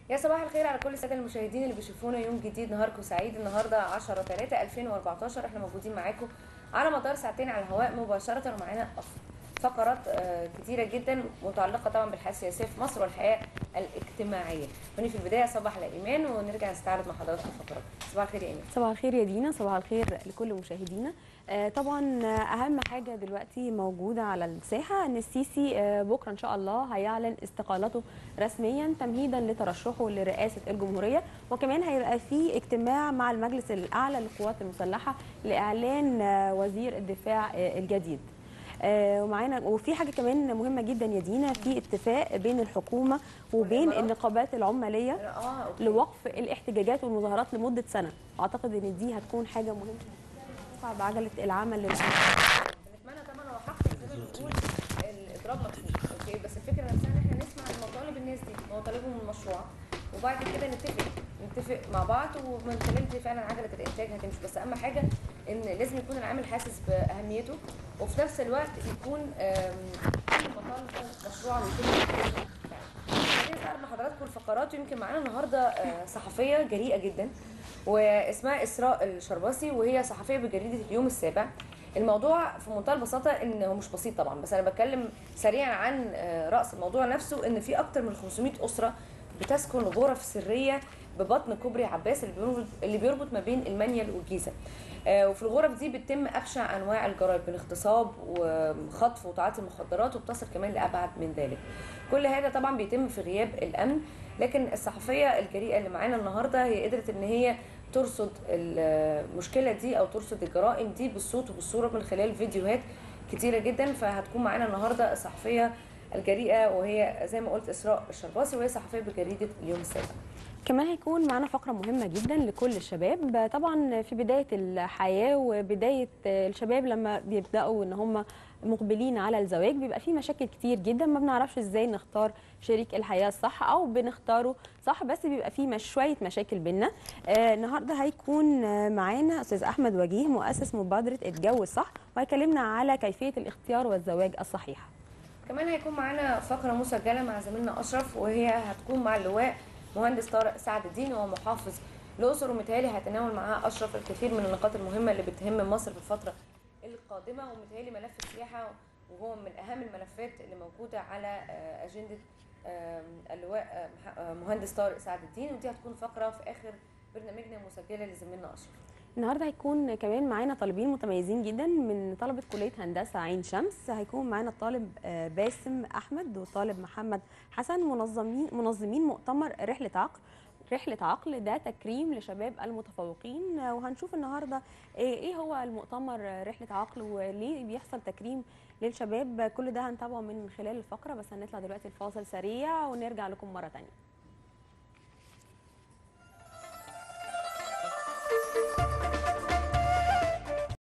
يا صباح الخير على كل الساده المشاهدين اللي بيشوفونا يوم جديد نهاركم سعيد النهارده 10 3 2014 احنا موجودين معاكم على مدار ساعتين على الهواء مباشره ومعانا فقرات آه، كتيره جدا متعلقه طبعا بالحياه السياسيه في مصر والحياه الاجتماعيه. وني في البدايه صباح على ايمان ونرجع نستعرض مع حضراتكم الفقرات. صباح الخير يا ايمان. صباح الخير يا دينا صباح الخير لكل مشاهدينا آه، طبعا آه، اهم حاجه دلوقتي موجوده على الساحه ان السيسي آه، بكره ان شاء الله هيعلن استقالته رسميا تمهيدا لترشحه لرئاسه الجمهوريه وكمان هيبقى في اجتماع مع المجلس الاعلى للقوات المسلحه لاعلان آه، وزير الدفاع آه، الجديد آه، ومعانا وفي حاجه كمان مهمه جدا يا دينا في اتفاق بين الحكومه وبين والإمارات. النقابات العماليه اه أوكي. لوقف الاحتجاجات والمظاهرات لمده سنه اعتقد ان دي هتكون حاجه مهمه تدفع بعجله العمل للعمال بنتمنى طبعا هو حق زي ما بنقول الاضراب مطلوب اوكي بس الفكره نفسها ان احنا نسمع مطالب الناس دي مطالبهم المشروعه وبعد كده نتفق نتفق مع بعض ومن خلال دي فعلا عجله الانتاج هتمشي بس اهم حاجه ان لازم يكون العامل حاسس باهميته وفي نفس الوقت يكون آم، كل مطالبه مشروعه ويتم تنفيذها. خلينا نستعرض مع حضراتكم الفقرات ويمكن معانا النهارده آه، صحفيه جريئه جدا واسمها اسراء الشرباسي وهي صحفيه بجريده اليوم السابع الموضوع في منتهى البساطه ان هو مش بسيط طبعا بس انا بتكلم سريعا عن آه، راس الموضوع نفسه ان في اكتر من 500 اسره بتسكن غرف سريه ببطن كوبري عباس اللي بيربط اللي بيربط ما بين المنيل والجيزه آه، وفي الغرف دي بتتم ابشع انواع الجرائم من اغتصاب وخطف وتعاطي مخدرات وبتصل كمان لابعد من ذلك كل هذا طبعا بيتم في غياب الامن لكن الصحفيه الجريئه اللي معانا النهارده هي قدرت ان هي ترصد المشكله دي او ترصد الجرائم دي بالصوت وبالصوره من خلال فيديوهات كتيره جدا فهتكون معانا النهارده الصحفيه الجريئه وهي زي ما قلت اسراء الشرباسي وهي صحفيه بجريده اليوم السابع كمان هيكون معانا فقرة مهمة جدا لكل الشباب طبعا في بداية الحياة وبداية الشباب لما بيبدأوا ان هم مقبلين على الزواج بيبقى في مشاكل كتير جدا ما بنعرفش ازاي نختار شريك الحياة الصح او بنختاره صح بس بيبقى في مش شوية مشاكل بينا آه النهاردة هيكون آه، معانا استاذ احمد وجيه مؤسس مبادرة اتجوز صح وهيكلمنا على كيفية الاختيار والزواج الصحيح كمان هيكون معانا فقره مسجله مع زميلنا اشرف وهي هتكون مع اللواء مهندس طارق سعد الدين وهو محافظ الاقصر ومتهيألي هيتناول معاه اشرف الكثير من النقاط المهمه اللي بتهم مصر في الفتره القادمه ومتهيألي ملف السياحه وهو من اهم الملفات اللي موجوده على آه، اجنده آم، اللواء آه، مح- آه، مهندس طارق سعد الدين ودي هتكون فقره في اخر برنامجنا مسجله لزميلنا اشرف النهارده هيكون كمان معانا طالبين متميزين جدا من طلبه كليه هندسه عين شمس هيكون معانا الطالب آه، باسم احمد وطالب محمد حسن منظمين منظمين مؤتمر رحله عقل رحله عقل ده تكريم لشباب المتفوقين آه، وهنشوف النهارده ايه إيه هو المؤتمر آه، رحله عقل وليه بيحصل تكريم للشباب كل ده هنتابعه من خلال الفقره بس هنطلع دلوقتي الفاصل سريع ونرجع لكم مره تانية